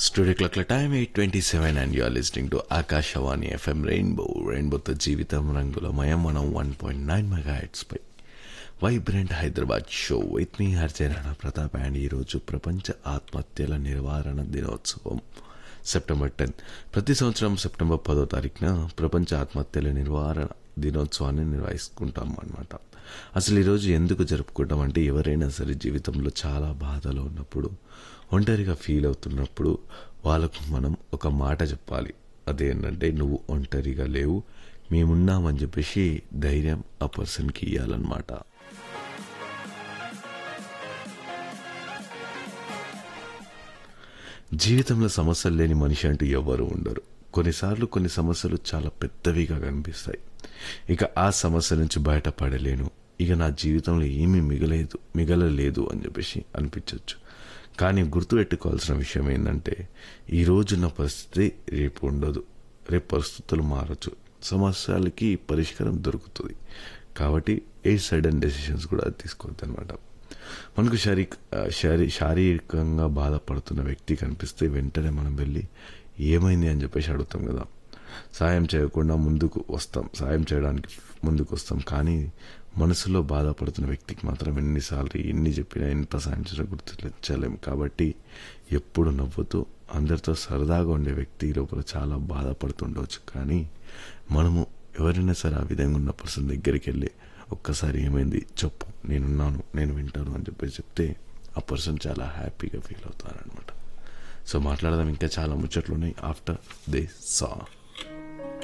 Studio clock time 827 and you are listening to Akashawani FM Rainbow. రెయిన్బోతో జీవితం రంగులమయం మనం వన్ పాయింట్ నైన్ మెగా పై వైబ్రెంట్ హైదరాబాద్ షో విత్ మీ హర్జే రాణా ప్రతాప్ అండ్ ఈరోజు ప్రపంచ ఆత్మహత్యల నివారణ దినోత్సవం సెప్టెంబర్ టెన్ ప్రతి సంవత్సరం సెప్టెంబర్ పదో తారీఖున ప్రపంచ ఆత్మహత్యల నివారణ దినోత్సవాన్ని నిర్వహిస్తుంటాం అన్నమాట అసలు ఈరోజు ఎందుకు జరుపుకుంటాం అంటే ఎవరైనా సరే జీవితంలో చాలా బాధలో ఉన్నప్పుడు ఒంటరిగా ఫీల్ అవుతున్నప్పుడు వాళ్ళకు మనం ఒక మాట చెప్పాలి అదేంటంటే నువ్వు ఒంటరిగా లేవు మేమున్నామని చెప్పేసి ధైర్యం ఆ పర్సన్కి ఇవ్వాలన్నమాట జీవితంలో సమస్యలు లేని మనిషి అంటూ ఎవరు ఉండరు కొన్నిసార్లు కొన్ని సమస్యలు చాలా పెద్దవిగా కనిపిస్తాయి ఇక ఆ సమస్య నుంచి బయటపడలేను ఇక నా జీవితంలో ఏమీ మిగలేదు మిగలలేదు అని చెప్పేసి అనిపించవచ్చు కానీ గుర్తుపెట్టుకోవాల్సిన విషయం ఏంటంటే ఈ రోజున్న పరిస్థితి రేపు ఉండదు రేపు పరిస్థితులు మారచ్చు సమస్యలకి పరిష్కారం దొరుకుతుంది కాబట్టి ఏ సడన్ డెసిషన్స్ కూడా తీసుకోవద్దు అనమాట మనకు శారీ శారీ శారీరకంగా బాధపడుతున్న వ్యక్తి కనిపిస్తే వెంటనే మనం వెళ్ళి ఏమైంది అని చెప్పేసి అడుగుతాం కదా సాయం చేయకుండా ముందుకు వస్తాం సాయం చేయడానికి ముందుకు వస్తాం కానీ మనసులో బాధపడుతున్న వ్యక్తికి మాత్రం ఎన్నిసార్లు ఎన్ని చెప్పినా ఎంత సాయం చేసినా గుర్తించలేం కాబట్టి ఎప్పుడు నవ్వుతూ అందరితో సరదాగా ఉండే వ్యక్తి లోపల చాలా బాధపడుతుండవచ్చు కానీ మనము ఎవరైనా సరే ఆ విధంగా ఉన్న పర్సన్ దగ్గరికి వెళ్ళి ఒక్కసారి ఏమైంది చెప్పు నేనున్నాను నేను వింటాను అని చెప్పేసి చెప్తే ఆ పర్సన్ చాలా హ్యాపీగా ఫీల్ అవుతారనమాట సో మాట్లాడదాం ఇంకా చాలా ముచ్చట్లు ఉన్నాయి ఆఫ్టర్ దే సా